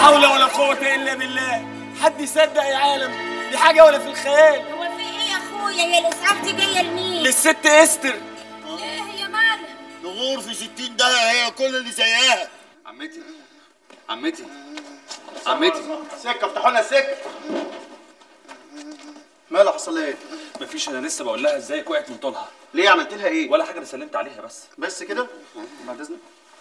حول ولا قوة إلا بالله حد يصدق يا عالم دي حاجة ولا في الخيال هو في ايه يا اخويا هي الاسعاف دي جايه لمين للست استر ليه يا معلم نغور في 60 دقيقة هي كل اللي زيها عمتي عمتي عمتي سكه افتحوا لنا السكه مالها حصل ايه؟ مفيش انا لسه بقول لها ازيك وقعت من طولها ليه عملت لها ايه؟ ولا حاجه انا سلمت عليها بس بس كده؟ بعد اذنك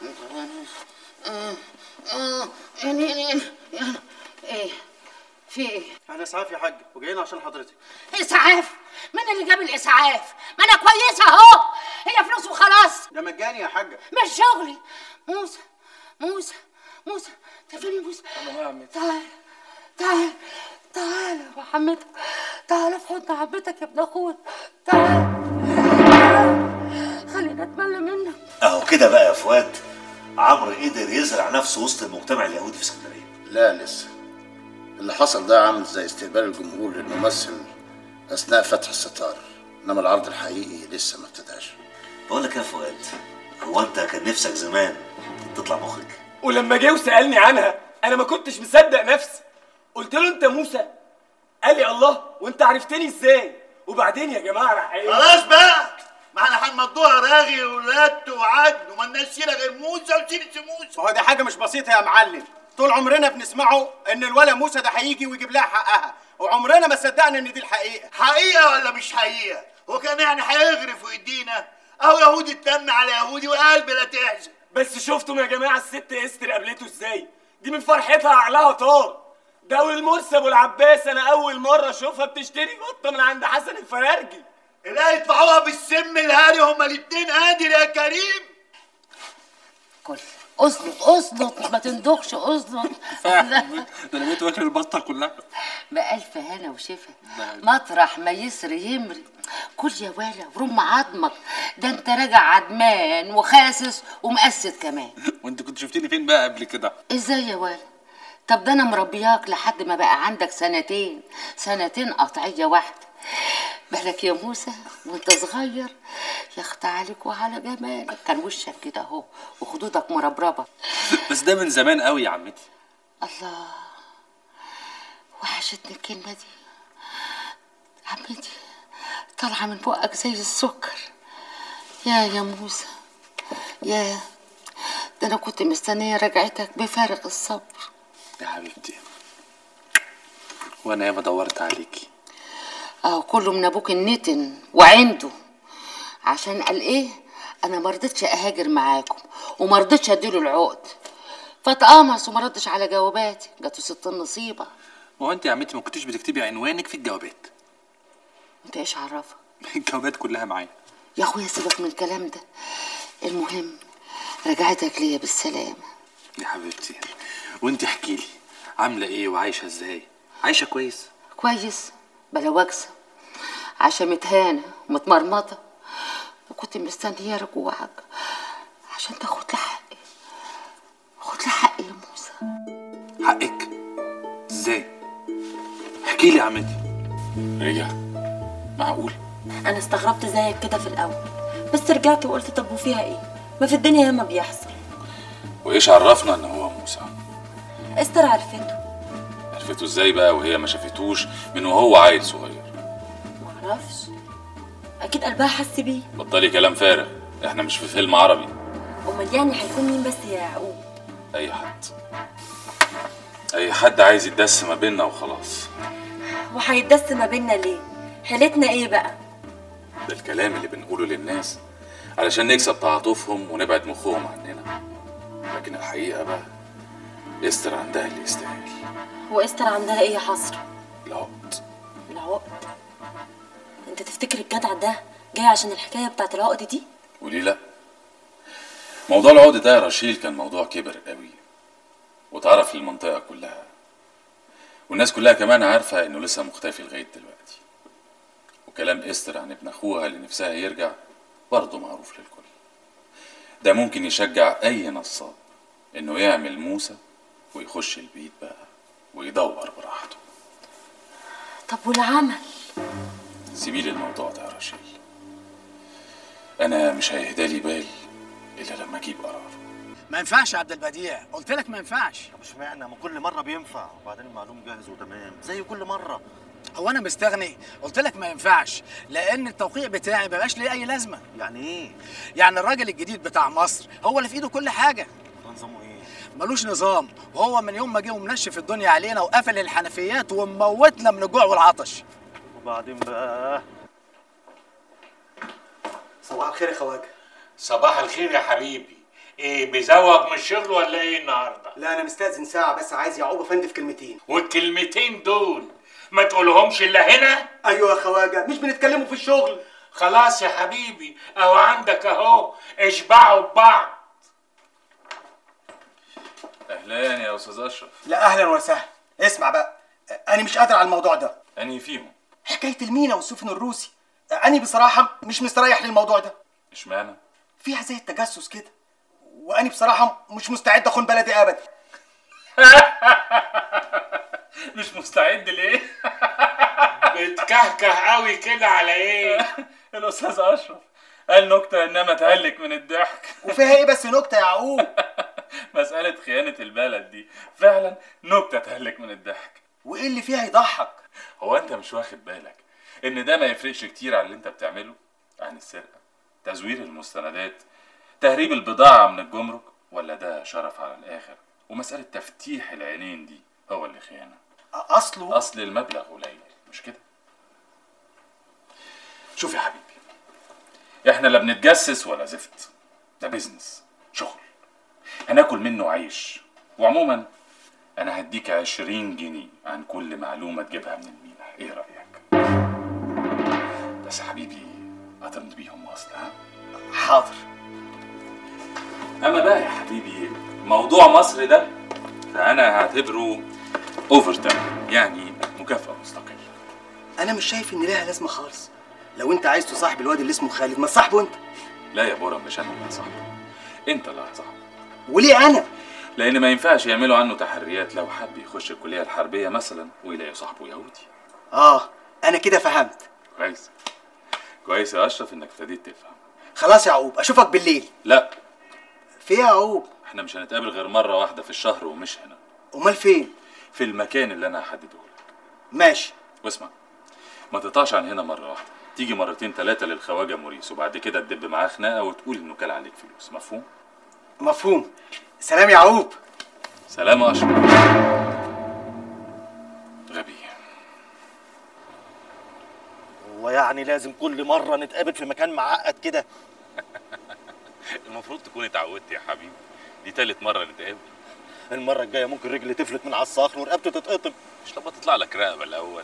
ايه في ايه احنا اسعاف يا حاج وجايين عشان حضرتك اسعاف مين اللي جاب الاسعاف ما انا كويسه اهو هي فلوس وخلاص ده مجاني يا حاجه مش شغلي موسى موسى موسى انت فين يا موسى تعال تعال تعال يا حمتك تعال في حضن عمتك يا ابن اخويا تعال تعال خلينا اتملى منك اهو كده بقى يا فؤاد عمرو قدر يزرع نفسه وسط المجتمع اليهودي في اسكندريه لا لسه اللي حصل ده عامل زي استقبال الجمهور للممثل اثناء فتح الستار انما العرض الحقيقي لسه ما ابتداش بقول لك يا فؤاد هو انت كان نفسك زمان تطلع مخرج ولما جه وسألني عنها أنا ما كنتش مصدق نفسي قلت له أنت موسى قال لي الله وأنت عرفتني إزاي وبعدين يا جماعة راح قايل خلاص بقى ما احنا هنمضوها راغي ولات وعد وما لناش سيره غير موسى وسيره موسى ما هو دي حاجه مش بسيطه يا معلم طول عمرنا بنسمعه ان الولا موسى ده هيجي ويجيب لها حقها وعمرنا ما صدقنا ان دي الحقيقه حقيقه ولا مش حقيقه هو كان يعني هيغرف ويدينا اهو يهودي اتلم على يهودي وقلب لا تحزن بس شفتم يا جماعة الست استر قابلته إزاي دي من فرحتها عقلها طار ده والمرسي أبو العباس أنا أول مرة أشوفها بتشتري قطة من عند حسن الفرارجي لا يدفعوها بالسم الهاري هما الاتنين قادر يا كريم كل اصلط اصلط ما تندخش اصلط لا. ده انا بقيت واكل البطه كلها بألف هنا وشفا مطرح ما يسري يمري كل يا ولا ورم عظمك ده انت راجع عدمان وخاسس ومقسد كمان وانت كنت شفتيني فين بقى قبل كده ازاي يا ولا طب ده انا مربياك لحد ما بقى عندك سنتين سنتين قطعية واحدة بالك يا موسى وانت صغير يخت عليك وعلى جمالك كان وشك كده اهو وخدودك مربربة بس ده من زمان قوي يا عمتي الله وحشتني الكلمة دي عمتي طالعة من بقك زي السكر يا يا موسى يا ده أنا كنت مستنية رجعتك بفارغ الصبر يا حبيبتي وانا ياما دورت عليكي أهو كله من أبوك النتن وعنده عشان قال إيه أنا مرضتش أهاجر معاكم ومرضتش أديله العقد فاتقمص وما ردش على جواباتي جاته ست النصيبة ما هو انت يا عمتي ما كنتيش بتكتبي عنوانك في الجوابات انت ايش عرفك الجوابات كلها معايا يا اخويا سيبك من الكلام ده المهم رجعتك ليا بالسلامة يا حبيبتي وانت احكي لي عامله ايه وعايشه ازاي عايشه كويس كويس بلا وكسة عشان متهانة ومتمرمطة وكنت مستنية رجوعك عشان تاخد لي حقي خد لي حقي يا موسى حقك ازاي احكي لي يا عمتي رجع معقول انا استغربت زيك كده في الاول بس رجعت وقلت طب وفيها ايه ما في الدنيا ياما بيحصل وايش عرفنا ان هو موسى استر عرفته عرفته ازاي بقى وهي ما شافتوش من وهو عيل صغير معرفش اكيد قلبها حس بيه بطلي كلام فارغ احنا مش في فيلم عربي امال يعني هيكون مين بس يا يعقوب اي حد اي حد عايز يتدس ما بيننا وخلاص وهيتدس ما بينا ليه حيلتنا ايه بقى ده الكلام اللي بنقوله للناس علشان نكسب تعاطفهم ونبعد مخهم عننا لكن الحقيقة بقى استر عندها اللي يستاهل واستر عندها ايه يا حصر العقد العقد انت تفتكر الجدع ده جاي عشان الحكايه بتاعت العقد دي وليه لا موضوع العقد ده يا رشيل كان موضوع كبر قوي واتعرف للمنطقة كلها والناس كلها كمان عارفة انه لسه مختفي لغاية دلوقتي وكلام استر عن ابن اخوها اللي نفسها يرجع برضه معروف للكل ده ممكن يشجع اي نصاب انه يعمل موسى ويخش البيت بقى ويدور براحته طب والعمل سيبيلي الموضوع ده يا رشيل انا مش هيهدالي بال الا لما اجيب قرار ما ينفعش يا عبد البديع قلت لك ما ينفعش مش معنى ما كل مره بينفع وبعدين المعلوم جاهز وتمام زي كل مره هو انا مستغني قلت لك ما ينفعش لان التوقيع بتاعي ما بقاش ليه اي لازمه يعني ايه يعني الراجل الجديد بتاع مصر هو اللي في ايده كل حاجه نظامه ايه ملوش نظام وهو من يوم ما جه ومنشف الدنيا علينا وقفل الحنفيات وموتنا من الجوع والعطش وبعدين بقى صباح الخير يا خواجه صباح الخير يا حبيبي ايه بزوغ من الشغل ولا ايه النهارده لا انا مستاذن ساعه بس عايز يعقوب افندي في كلمتين والكلمتين دول ما تقولهمش الا هنا ايوه يا خواجه مش بنتكلموا في الشغل خلاص يا حبيبي اهو عندك اهو اشبعوا ببعض اهلا يا استاذ اشرف لا اهلا وسهلا اسمع بقى انا مش قادر على الموضوع ده انهي فيهم حكايه المينا والسفن الروسي انا بصراحه مش مستريح للموضوع ده اشمعنى فيها زي التجسس كده وانا بصراحه مش مستعد اخون بلدي ابدا مش مستعد ليه بتكهكه قوي كده على ايه الاستاذ اشرف قال نكته انما تهلك من الضحك وفيها ايه بس نكته يا يعقوب مساله خيانه البلد دي فعلا نكته تهلك من الضحك وايه اللي فيها يضحك هو انت مش واخد بالك ان ده ما يفرقش كتير عن اللي انت بتعمله عن السرقه تزوير المستندات تهريب البضاعه من الجمرك ولا ده شرف على الاخر ومساله تفتيح العينين دي هو اللي خيانه اصله اصل المبلغ قليل مش كده شوف يا حبيبي احنا لا بنتجسس ولا زفت ده بيزنس شغل هناكل منه عيش وعموما انا هديك عشرين جنيه عن كل معلومة تجيبها من المينا ايه رأيك بس يا حبيبي هتمضي بيهم وصل ها حاضر اما بقى يا حبيبي موضوع مصر ده فانا هعتبره اوفر تايم يعني مكافأة مستقلة انا مش شايف ان ليها لازمه خالص لو انت عايز تصاحب الواد اللي اسمه خالد ما تصاحبه انت لا يا بورا مش انا اللي هصاحبه انت اللي هتصاحبه وليه انا لان ما ينفعش يعملوا عنه تحريات لو حب يخش الكليه الحربيه مثلا ويلاقي صاحبه يهودي اه انا كده فهمت كويس كويس يا اشرف انك ابتديت تفهم خلاص يا يعقوب اشوفك بالليل لا في إيه يا يعقوب احنا مش هنتقابل غير مره واحده في الشهر ومش هنا امال فين في المكان اللي انا هحدده لك ماشي واسمع ما تقطعش عن هنا مره واحده تيجي مرتين ثلاثه للخواجه موريس وبعد كده تدب معاه خناقه وتقول انه كل عليك فلوس مفهوم مفهوم سلام يا يعقوب سلام يا اشرف غبي هو يعني لازم كل مره نتقابل في مكان معقد كده المفروض تكون اتعودت يا حبيبي دي تالت مره نتقابل المره الجايه ممكن رجلي تفلت من على الصخر ورقبتي تتقطم مش لما تطلع لك رقبه الاول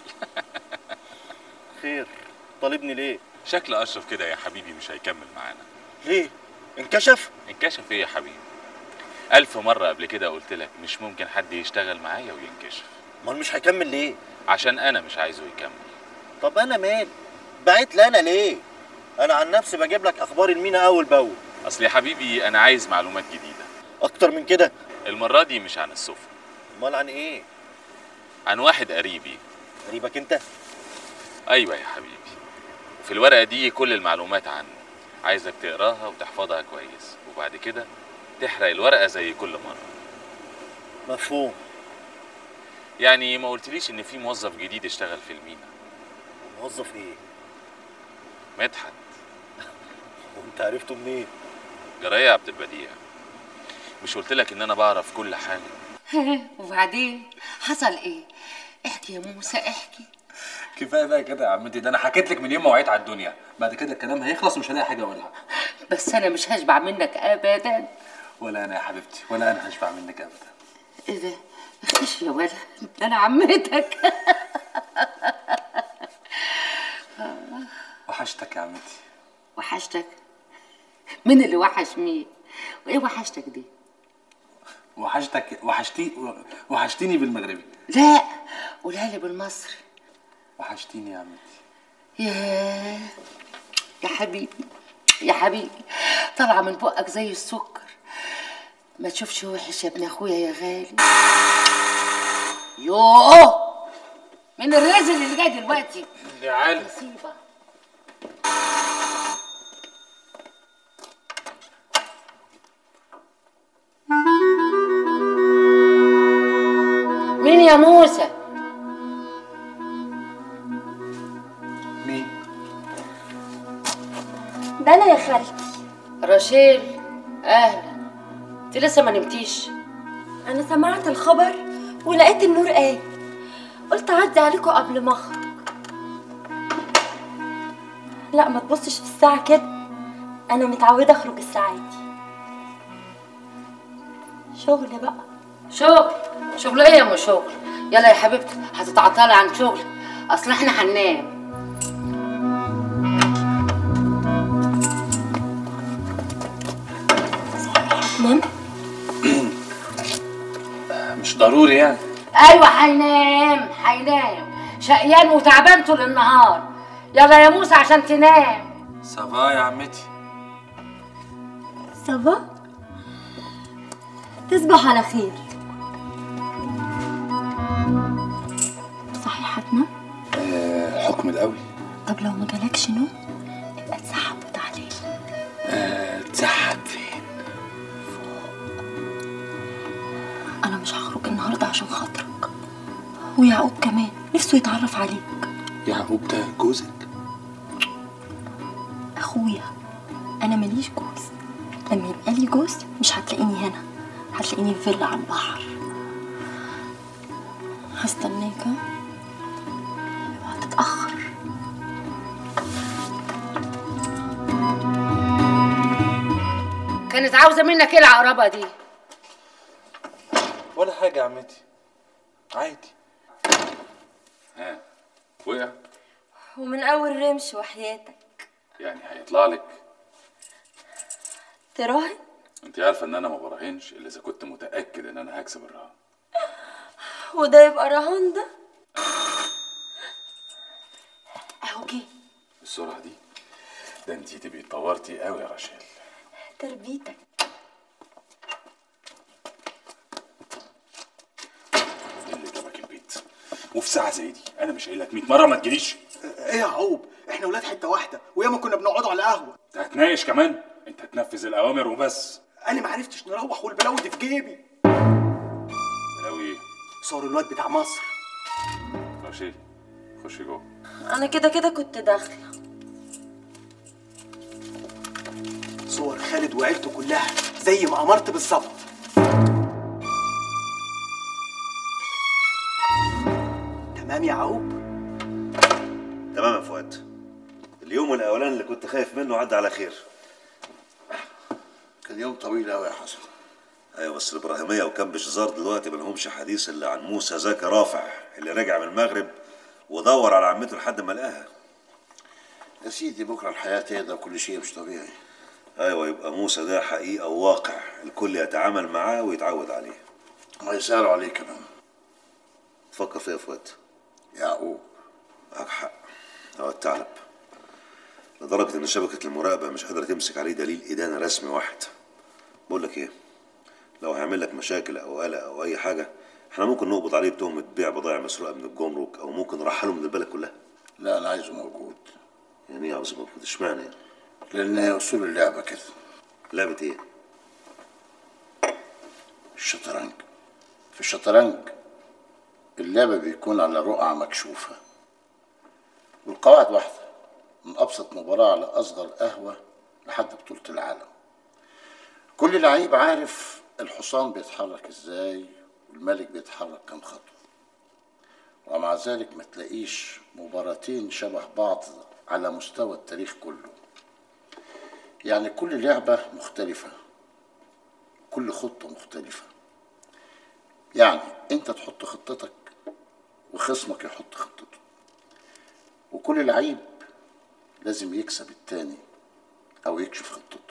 خير طالبني ليه شكل اشرف كده يا حبيبي مش هيكمل معانا ليه انكشف انكشف ايه يا حبيبي ألف مرة قبل كده قلت لك مش ممكن حد يشتغل معايا وينكشف امال مش هيكمل ليه عشان أنا مش عايزه يكمل طب انا مال بعت لي انا ليه انا عن نفسي بجيب لك اخبار المينا اول باول أصل يا حبيبي أنا عايز معلومات جديدة اكتر من كده المرة دي مش عن السفن امال عن ايه عن واحد قريبي قريبك انت أيوة يا حبيبي في الورقة دي كل المعلومات عنه عايزك تقراها وتحفظها كويس وبعد كده تحرق الورقة زي كل مرة مفهوم يعني ما قلتليش إن في موظف جديد اشتغل في المينا موظف ايه مدحت وانت عرفته منين جرايه يا عبد البديع مش قلت لك ان انا بعرف كل حاجه وبعدين حصل ايه احكي يا موسى احكي كفايه بقى كده يا عمتي ده انا حكيت لك من يوم ما وعيت على الدنيا بعد كده الكلام هيخلص ومش هلاقي حاجه اقولها بس انا مش هشبع منك ابدا ولا انا يا حبيبتي ولا انا هشبع منك ابدا ايه ده اختش يا ولد ده انا عمتك وحشتك يا عمتي وحشتك مين اللي وحش مين وايه وحشتك دي وحشتك وحشتي وحشتيني بالمغربي لا قولها لي بالمصري وحشتيني يا عمتي ياه يا حبيبي يا حبيبي طالعه من بقك زي السكر ما تشوفش وحش يا ابن اخويا يا غالي يوه من الرازل اللي جاي دلوقتي يا علي مصيبه يا موسى مين ده انا يا خالتي رشيل اهلا انت لسه ما نمتيش انا سمعت الخبر ولقيت النور قايم قلت اعدي عليكم قبل ما اخرج لا ما تبصش في الساعه كده انا متعوده اخرج الساعه دي شغل بقى شغل شغل ايه يا ام شغل يلا يا حبيبتي هتتعطلي عن شغل اصل احنا هننام نام مش ضروري يعني ايوه هينام هينام شقيان وتعبان طول النهار يلا يا موسى عشان تنام سافا يا عمتي سافا تصبح على خير صحيح هتنام آه حكم القوي طب لو ما جالكش نوم يبقى تسحب وتعالي آه تسحب فين انا مش هخرج النهارده عشان خاطرك ويعقوب كمان نفسه يتعرف عليك يعقوب ده جوزك اخويا انا ماليش جوز لما يبقى لي جوز مش هتلاقيني هنا هتلاقيني في فيلا على البحر هستناك ها؟ اوعى تتاخر كانت عاوزه منك ايه العقربه دي ولا حاجه يا عمتي عادي ها وقع ومن اول رمش وحياتك يعني هيطلع لك تراهن انت عارفه ان انا ما براهنش الا اذا كنت متاكد ان انا هكسب الرهان وده يبقى رهان ده اهو جه بالسرعه دي ده انت تبقي اتطورتي قوي يا رشيل تربيتك اللي جابك البيت وفي ساعه زي دي انا مش قايل لك 100 مره ما تجيليش ايه يا عقوب احنا ولاد حته واحده وياما كنا بنقعدوا على قهوه انت هتناقش كمان انت هتنفذ الاوامر وبس انا ما عرفتش نروح والبلاوي دي في جيبي لو ايه صور الواد بتاع مصر رشيل خشي جوه انا كده كده كنت داخله صور خالد وعيلته كلها زي ما امرت بالظبط تمام يا عقوب تمام يا فؤاد اليوم الاولاني اللي كنت خايف منه عدى على خير كان يوم طويل قوي يا حسن ايوه بس الابراهيميه وكان بشزار دلوقتي ما لهمش حديث الا عن موسى زكي رافع اللي رجع من المغرب ودور على عمته لحد ما لقاها يا سيدي بكره الحياه تهدى وكل شيء مش طبيعي ايوه يبقى موسى ده حقيقه وواقع الكل يتعامل معاه ويتعود عليه ما يسألوا عليه كمان تفكر فيها يا فؤاد يعقوب معاك حق هو الثعلب لدرجة إن شبكة المراقبة مش قادرة تمسك عليه دليل إدانة رسمي واحد بقول لك إيه لو هيعمل لك مشاكل أو قلق أو أي حاجة إحنا ممكن نقبض عليه بتهمة بيع بضائع مسروقة من الجمرك أو ممكن نرحله من البلد كلها لا انا عايزه موجود يعني إيه عاوز موجود اشمعنى يعني لان هي اصول اللعبه كده لعبة إيه؟ الشطرنج في الشطرنج اللعبة بيكون على رقعة مكشوفة والقواعد واحدة من أبسط مباراة على أصغر قهوة لحد بطولة العالم كل لعيب عارف الحصان بيتحرك ازاي والملك بيتحرك كام خطوة ومع ذلك ما تلاقيش مباراتين شبه بعض على مستوى التاريخ كله يعني كل لعبة مختلفة كل خطة مختلفة يعني انت تحط خطتك وخصمك يحط خطته وكل لعيب لازم يكسب التاني او يكشف خطته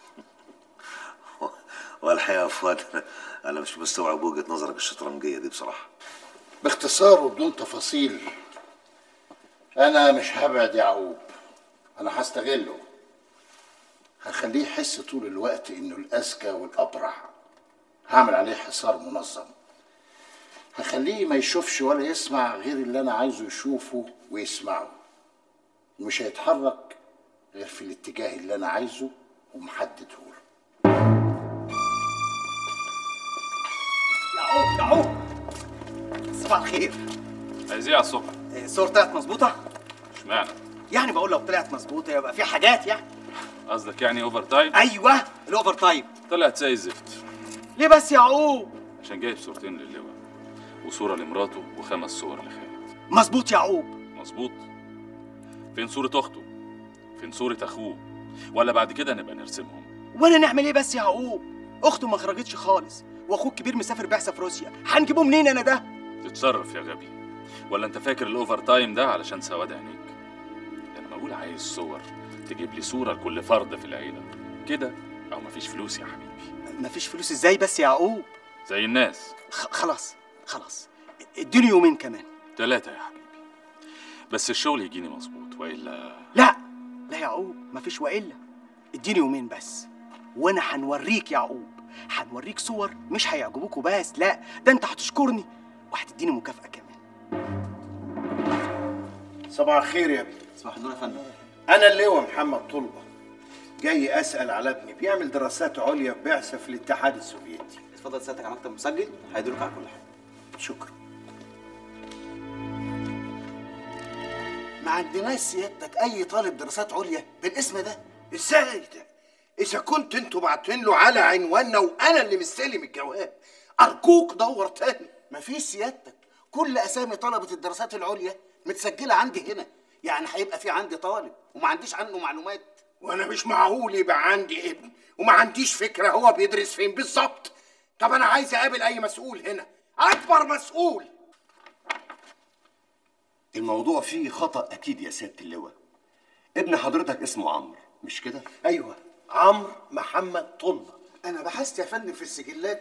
والحقيقة يا فؤاد أنا- أنا مش مستوعب وجهة نظرك الشطرنجية دي بصراحة باختصار وبدون تفاصيل انا مش هبعد يعقوب انا هستغله هخليه يحس طول الوقت انه الاذكى والابرع هعمل عليه حصار منظم هخليه ما يشوفش ولا يسمع غير اللي انا عايزه يشوفه ويسمعه ومش هيتحرك غير في الاتجاه اللي انا عايزه ومحدده له يعقوب يعقوب صباح الخير عايز ايه على الصبح الصور طلعت مظبوطه اشمعنى يعني بقول لو طلعت مظبوطه يبقى في حاجات يعني قصدك يعني اوفر تايم ايوه الاوفر تايم طلعت زي الزفت ليه بس يا يعقوب عشان جايب صورتين للواء وصوره لمراته وخمس صور لخالد مظبوط يا يعقوب مظبوط فين صوره اخته فين صوره اخوه ولا بعد كده نبقى نرسمهم وانا نعمل ايه بس يا يعقوب اخته ما خرجتش خالص واخوك كبير مسافر بعثه في روسيا هنجيبه منين انا ده تتصرف يا غبي ولا انت فاكر الاوفر تايم ده علشان سواد عينيك ده انا بقول عايز صور تجيب لي صوره لكل فرد في العيله كده او مفيش فلوس يا حبيبي مفيش فلوس ازاي بس يا يعقوب زي الناس خ- خلاص خلاص اديني يومين كمان ثلاثة يا حبيبي بس الشغل يجيني مظبوط والا لا لا يا يعقوب مفيش والا اديني يومين بس وانا هنوريك يا يعقوب هنوريك صور مش هيعجبوك وبس لا ده انت هتشكرني وهتديني مكافأة كمان صباح الخير يا ابني صباح النور يا فندم انا اللواء محمد طلبه جاي اسال على ابني بيعمل دراسات عليا في بعثه في الاتحاد السوفيتي اتفضل سيادتك على مكتب مسجل هيدلك على كل حاجه شكرا ما عندناش سيادتك اي طالب دراسات عليا بالاسم ده ازاي ده اذا كنت انتوا باعتين له على عنواننا وانا اللي مستلم الجواب ارجوك دور تاني مفيش سيادتك كل اسامي طلبه الدراسات العليا متسجله عندي هنا يعني هيبقى في عندي طالب وما عنديش عنه معلومات وانا مش معقول يبقى عندي ابن وما عنديش فكره هو بيدرس فين بالظبط طب انا عايز اقابل اي مسؤول هنا اكبر مسؤول الموضوع فيه خطأ أكيد يا سيادة اللواء ابن حضرتك اسمه عمرو مش كده؟ ايوه عمرو محمد طلبه انا بحثت يا فندم في السجلات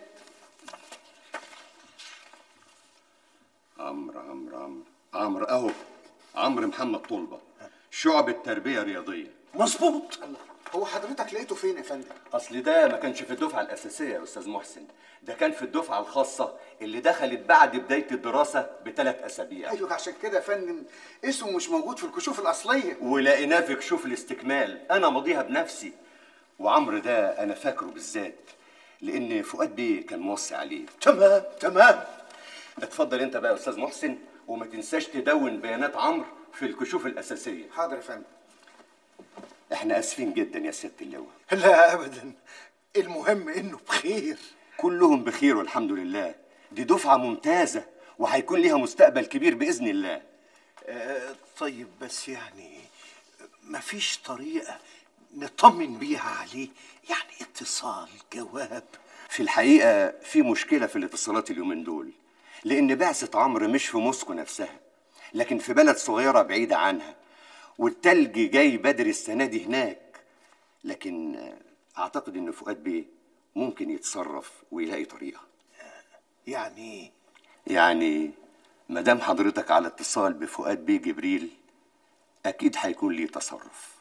عمرو عمرو عمرو عمرو أهو عمرو محمد طلبة شعبة تربية رياضية مظبوط هو حضرتك لقيته فين يا فندم أصل ده ما كانش في الدفعة الأساسية يا أستاذ محسن ده كان في الدفعة الخاصة اللي دخلت بعد بداية الدراسة بثلاث أسابيع ايوه عشان كده يا فندم اسمه مش موجود في الكشوف الاصليه ولقيناه في كشوف الاستكمال انا ماضيها بنفسي وعمرو ده انا فاكره بالذات لان فؤاد بيه كان موصي عليه تمام تمام اتفضل انت بقى يا استاذ محسن وما تنساش تدون بيانات عمرو في الكشوف الاساسيه حاضر يا فندم احنا اسفين جدا يا سياده اللواء لا ابدا المهم انه بخير كلهم بخير والحمد لله دي دفعه ممتازه وهيكون ليها مستقبل كبير باذن الله آه طيب بس يعني مفيش طريقه نطمن بيها عليه يعني اتصال جواب في الحقيقة في مشكلة في الاتصالات اليومين دول لأن بعثة عمرو مش في موسكو نفسها لكن في بلد صغيرة بعيدة عنها والتلج جاي بدري السنة دي هناك لكن آه، أعتقد إن فؤاد بيه ممكن يتصرف ويلاقي طريقة يعني يعني مدام حضرتك على اتصال بفؤاد بيه جبريل أكيد هيكون ليه تصرف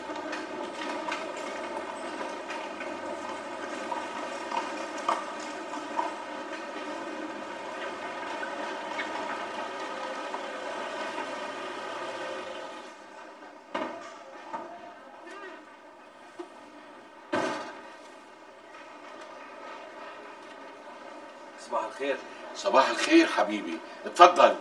صباح الخير صباح الخير حبيبي اتفضل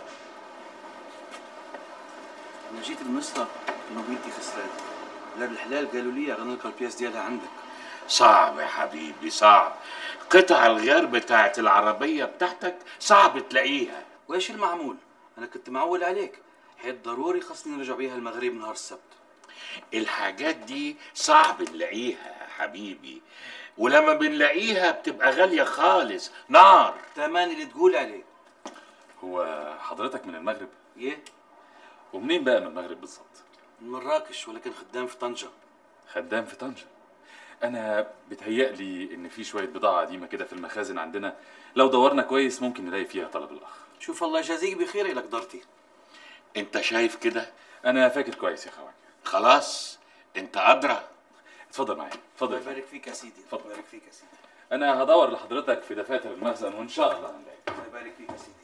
انا جيت المستر انه بنتي خسرت ولاد الحلال قالوا لي اغني لك البياس ديالها عندك صعب يا حبيبي صعب قطع الغيار بتاعت العربية بتاعتك صعب تلاقيها وايش المعمول انا كنت معول عليك حيث ضروري خصني نرجع بيها المغرب نهار السبت الحاجات دي صعب نلاقيها يا حبيبي ولما بنلاقيها بتبقى غالية خالص نار تمام اللي تقول عليه هو حضرتك من المغرب ايه ومنين بقى من المغرب بالظبط من مراكش ولكن خدام في طنجة خدام في طنجة انا بتهيألي ان في شويه بضاعه قديمه كده في المخازن عندنا لو دورنا كويس ممكن نلاقي فيها طلب الاخ شوف الله يجازيك بخير إلك قدرتي انت شايف كده انا فاكر كويس يا خواجه خلاص انت ادرى اتفضل معايا اتفضل الله يبارك فيك يا سيدي الله يبارك فيك يا سيدي انا هدور لحضرتك في دفاتر المخزن وان شاء الله هنلاقي الله يبارك فيك يا سيدي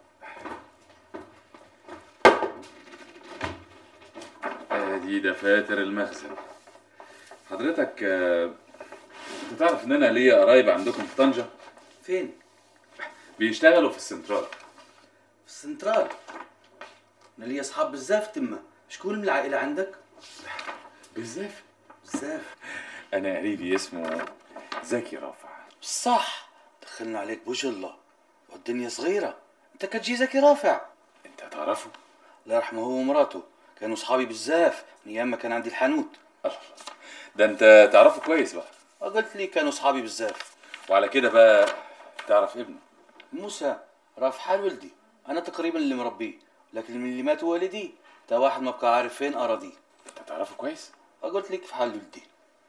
ادي دفاتر المخزن حضرتك آه، انت تعرف ان انا ليا قرايب عندكم في طنجة فين بيشتغلوا في السنترال في السنترال انا لي اصحاب بزاف تما شكون من العائله عندك بزاف بزاف انا قريبي اسمه زكي رافع صح دخلنا عليك بوجه الله والدنيا صغيره انت كتجي زكي رافع انت تعرفه الله يرحمه هو ومراته كانوا صحابي بزاف من ايام ما كان عندي الحانوت ده انت تعرفه كويس بقى قلت لي كانوا صحابي بزاف وعلى كده بقى تعرف ابنه موسى راه في حال ولدي انا تقريبا اللي مربيه لكن من اللي مات والدي تا واحد ما بقى عارف فين اراضيه انت تعرفه كويس قلت لك في حال ولدي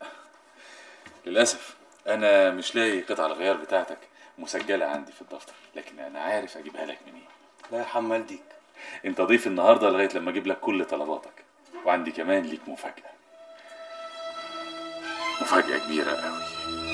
للاسف انا مش لاقي قطع الغيار بتاعتك مسجله عندي في الدفتر لكن انا عارف اجيبها لك منين الله يرحم والديك انت ضيف النهارده لغايه لما اجيب لك كل طلباتك وعندي كمان ليك مفاجاه مفاجاه كبيره قوي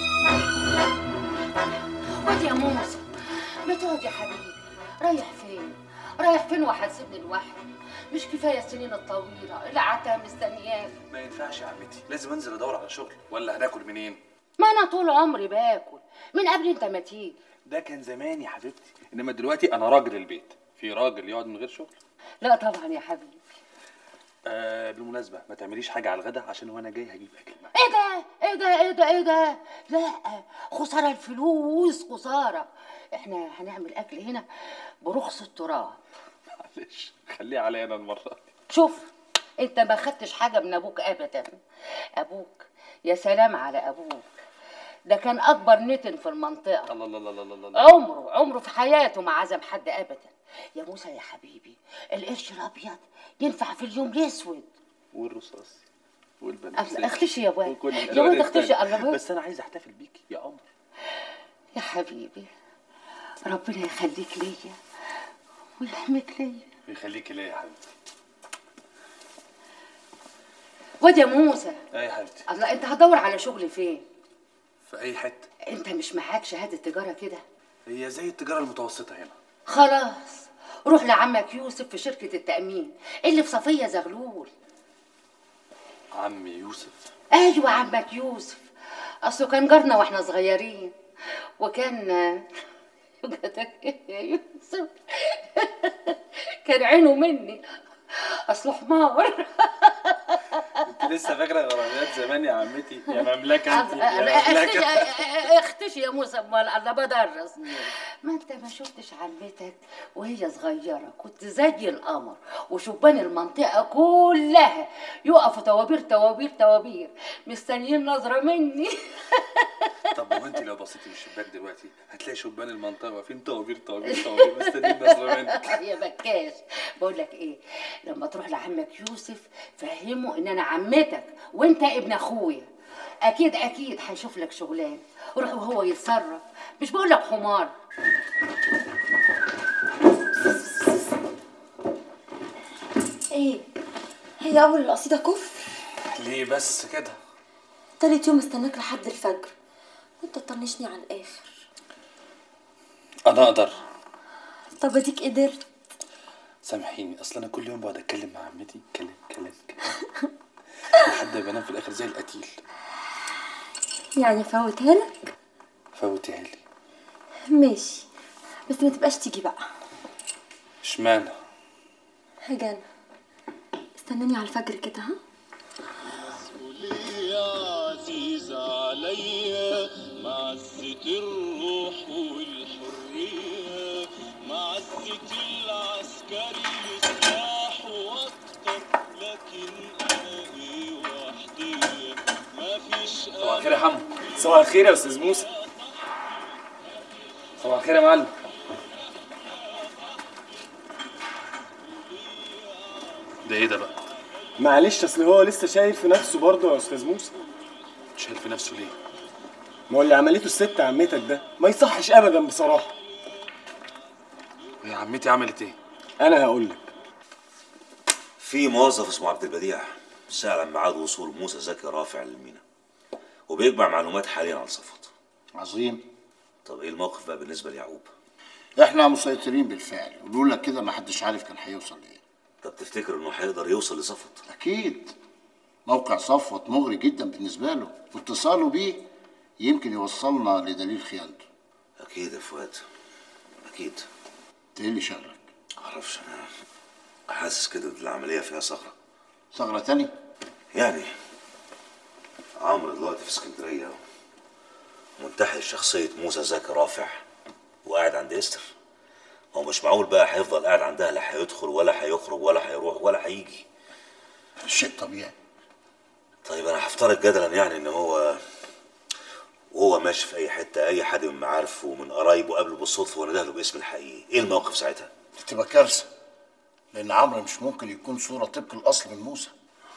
واد يا موسى ما تقعد يا حبيبي رايح فين رايح فين وهتسيبني لوحدي مش كفايه السنين الطويله اللي قعدتها مستنياك ما ينفعش يا عمتي لازم انزل ادور على شغل ولا هناكل منين ما انا طول عمري باكل من قبل انت ما تيجي ده كان زمان يا حبيبتي انما دلوقتي انا راجل البيت في راجل يقعد من غير شغل لا طبعا يا حبيبي آه بالمناسبه ما تعمليش حاجه على الغدا عشان وانا جاي هجيب اكل ايه ده ايه ده ايه ده ايه ده لا خساره الفلوس خساره احنا هنعمل اكل هنا برخص التراب معلش خليها عليا انا المره دي شوف انت ما خدتش حاجه من ابوك ابدا ابوك يا سلام على ابوك ده كان اكبر نتن في المنطقه الله الله الله الله الله عمره عمره في حياته ما عزم حد ابدا يا موسى يا حبيبي القرش الابيض ينفع في اليوم الاسود والرصاصي والبنفسجي اختشي يا واد وكل يا الألوان واد اختشي التانية. الله بس انا عايز احتفل بيكي يا قمر يا حبيبي ربنا يخليك ليا ويحميك ليا ويخليكي ليا يا حبيبتي واد يا موسى ايه يا حبيبتي الله انت هتدور على شغل فين في اي حته انت مش معاك شهاده تجاره كده هي زي التجاره المتوسطه هنا خلاص روح لعمك يوسف في شركه التامين اللي في صفيه زغلول عمي يوسف ايوه عمك يوسف اصله كان جارنا واحنا صغيرين وكان يا يوسف كان عينه مني اصله حمار انت لسه فاكره غرامات زمان يا عمتي يا مملكه انت أنا- يا اختشي مملكه اختشي يا موسى امال انا بدرس ما انت ما شفتش عمتك وهي صغيره كنت زي القمر وشبان المنطقه كلها يقفوا توابير توابير توابير مستنيين نظره مني طب هو انت لو بصيتي من الشباك دلوقتي هتلاقي شبان المنطقه واقفين طوابير طوابير طوابير مستنيين نظره منك يا بكاش بقول لك ايه لما تروح لعمك يوسف فهمه ان انا عمتك وانت ابن اخويا اكيد اكيد هيشوف لك شغلانه روح وهو يتصرف مش بقول لك حمار ايه هي اول القصيده كفر ليه بس كده تالت يوم استناك لحد الفجر وانت تطنشني على الاخر انا اقدر طب اديك قدرت سامحيني اصل انا كل يوم بقعد اتكلم مع عمتي كلام كلام كلام لحد ما بنام في الاخر زي القتيل يعني فوتها لك فوتيها لي ماشي بس ما تبقاش تيجي بقى اشمعنى هجانا استناني على الفجر كده ها يا عزيز عليا معزة الروح والحرية معزة العسكري سلاح واكتر لكن انا ايه وحدي ما فيش صباح الخير يا حمو صباح الخير يا استاذ موسى صباح الخير يا معلم ده ايه ده بقى معلش اصل هو لسه شايف في نفسه برضه يا استاذ موسى شايل في نفسه ليه ما هو اللي عملته الست عمتك ده ما يصحش ابدا بصراحه يا عمتي عملت ايه انا هقول لك في موظف اسمه عبد البديع سأل عن ميعاد وصول موسى زكي رافع للمينا وبيجمع معلومات حاليا عن صفوت عظيم طب ايه الموقف بقى بالنسبه ليعقوب احنا مسيطرين بالفعل ولولا كده ما حدش عارف كان هيوصل لايه طب تفتكر انه هيقدر يوصل لصفوت اكيد موقع صفوت مغري جدا بالنسبه له واتصاله بيه يمكن يوصلنا لدليل خيانته اكيد يا فؤاد اكيد انت ايه اللي شغلك معرفش انا حاسس كده ان العمليه فيها ثغره ثغرة تاني يعني عمرو دلوقتي في اسكندريه منتحل شخصيه موسى زكي رافع وقاعد عند استر هو مش معقول بقى هيفضل قاعد عندها لا هيدخل ولا هيخرج ولا هيروح ولا هيجي شيء طبيعي طيب انا هفترض جدلا يعني ان هو وهو ماشي في اي حته اي حد من معارفه ومن قرايبه قابله بالصدفه ونده له باسم الحقيقي ايه الموقف ساعتها تبقى كارثة لأن عمرو مش ممكن يكون صورة طبق الأصل من موسى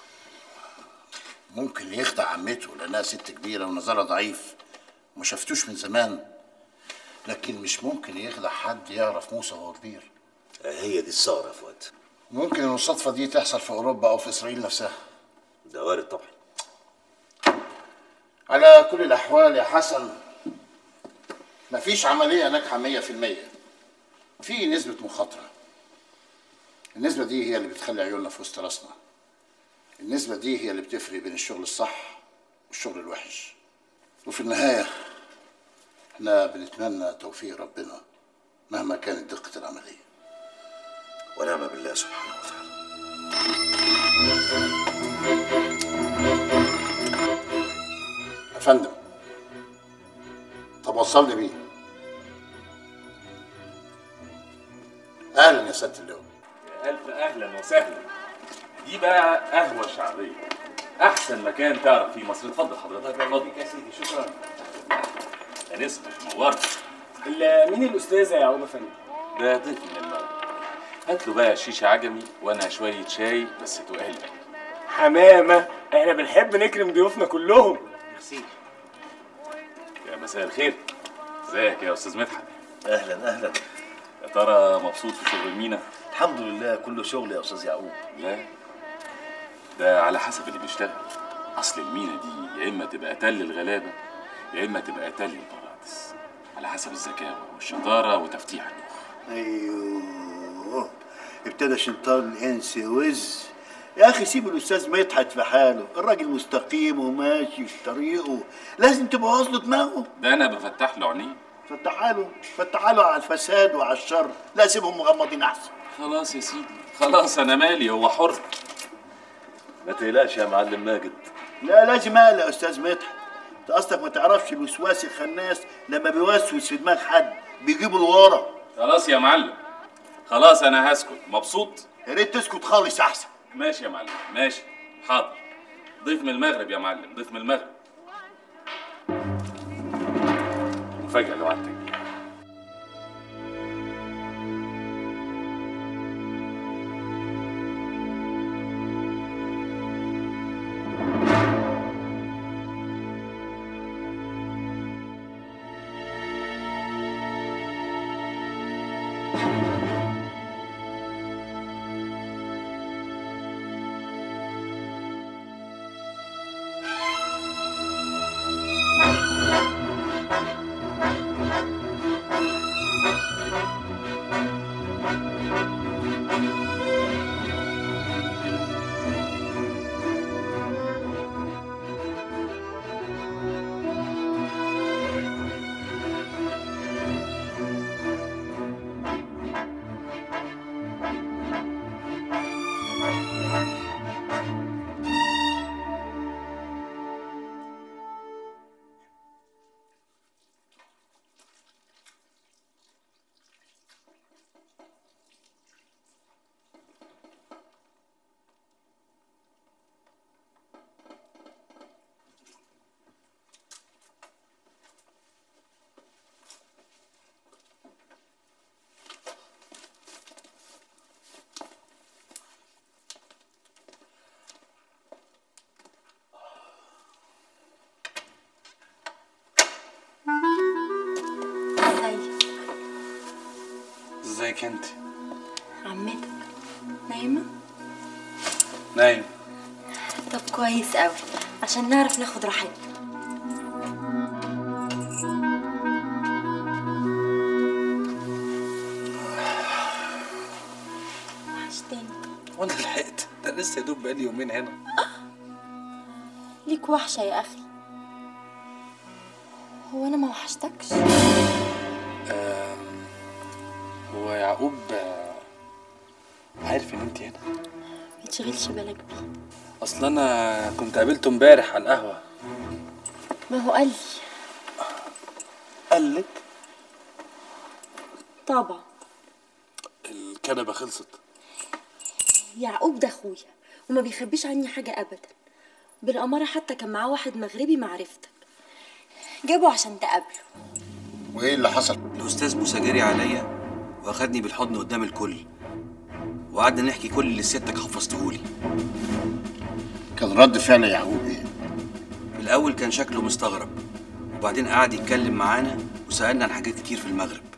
ممكن يخدع عمته لأنها ست كبيرة ونظرها ضعيف وما شافتوش من زمان لكن مش ممكن يخدع حد يعرف موسى وهو كبير هي دي الثغره يا فؤاد ممكن إن الصدفة دي تحصل في أوروبا أو في إسرائيل نفسها ده وارد طبعا على كل الأحوال يا حسن مفيش عملية ناجحة مية في المية في نسبة مخاطرة النسبة دي هي اللي بتخلي عيوننا في وسط راسنا النسبة دي هي اللي بتفرق بين الشغل الصح والشغل الوحش وفي النهاية احنا بنتمنى توفيق ربنا مهما كانت دقة العملية ونعم بالله سبحانه وتعالى يا فندم طب وصلني بيه اهلا يا سياده اللواء ألف أهلا وسهلا دي بقى قهوة شعبية أحسن مكان تعرف فيه مصر اتفضل حضرتك اتفضل يا سيدي شكرا أنست نورت مين الاستاذ يا يعقوب افندي ده ضيف من المغرب هات له بقى شيشة عجمي وأنا شوية شاي بس تقال حمامه احنا بنحب نكرم ضيوفنا كلهم ميرسي يا مساء الخير ازيك يا أستاذ مدحت اهلا اهلا يا ترى مبسوط في شغل المينا الحمد لله كله شغل يا استاذ يعقوب لا ده على حسب اللي بيشتغل اصل المينا دي يا اما تبقى تل الغلابه يا اما تبقى تل البرادس على حسب الذكاء والشطاره وتفتيح المخ ايوه ابتدى شنطان الانس وز يا اخي سيب الاستاذ مدحت في حاله الراجل مستقيم وماشي في طريقه لازم تبقى واصله دماغه ده انا بفتح له عينيه فتحها له فتحها له على الفساد وعلى الشر لا سيبهم مغمضين احسن خلاص يا سيدي خلاص انا مالي هو حر ما تقلقش يا معلم ماجد لا لازم اقلق يا استاذ مدحت انت اصلك ما تعرفش الوسواس الخناس لما بيوسوس في دماغ حد بيجيبه لورا خلاص يا معلم خلاص انا هسكت مبسوط يا ريت تسكت خالص احسن ماشي يا معلم ماشي حاضر ضيف من المغرب يا معلم ضيف من المغرب مفاجأة لو عدتك ازيك انت عمتك نايمة؟ نايم طب كويس قوي عشان نعرف ناخد راحتنا وحشتني وانا لحقت ده لسه يا دوب بقالي يومين هنا ليك وحشة يا أخي هو أنا ما وحشتكش؟ آم، هو يعقوب آه، عارف ان انت هنا ما تشغلش بالك بيه اصل انا كنت قابلته امبارح على القهوه ما هو قال لي قال لك طبعا الكنبه خلصت يعقوب ده اخويا وما بيخبيش عني حاجه ابدا بالاماره حتى كان معاه واحد مغربي معرفتك جابه عشان تقابله وايه اللي حصل الاستاذ موسى جري عليا واخدني بالحضن قدام الكل وقعدنا نحكي كل اللي سيادتك حفظتهولي كان رد فعل يعقوب ايه في الاول كان شكله مستغرب وبعدين قعد يتكلم معانا وسالنا عن حاجات كتير في المغرب